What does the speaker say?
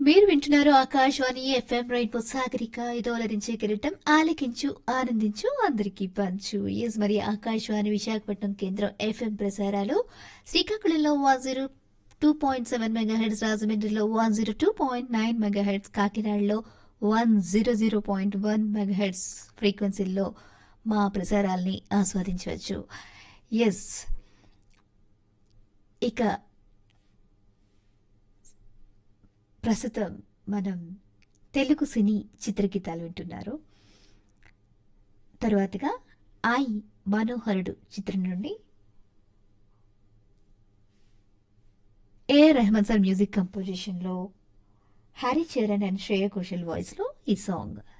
మీరు వింటున్నారు Akashvani FM rainbow Sagarika ఇదోలరించే కిరీటం ఆలకించు ఆనందించు అందరికీ పంచు ఎస్ మరి ఆకాశవాణి విశాఖపట్నం కేంద్రం ఎఫ్ఎం ప్రసారాలు శ్రీకాకుళంలో one zero two point seven megahertz రాజమండ్రిలో one zero two point nine megahertz కాకినాడలో one zero zero point one megahertz ఫ్రీక్వెన్సీల్లో మా ప్రసారాల్ని ఆస్వాదించవచ్చు ఎస్ ఇక ప్రస్తుతం మనం తెలుగు సినీ చిత్రగీతాలు వింటున్నారు తరువాతగా ఐ మనోహరుడు చిత్రం నుండి ఏ రెహమాన్ సార్ మ్యూజిక్ కంపోజిషన్లో హరి చరణ్ అండ్ శ్రేయ ఘోషల్ వాయిస్లో ఈ సాంగ్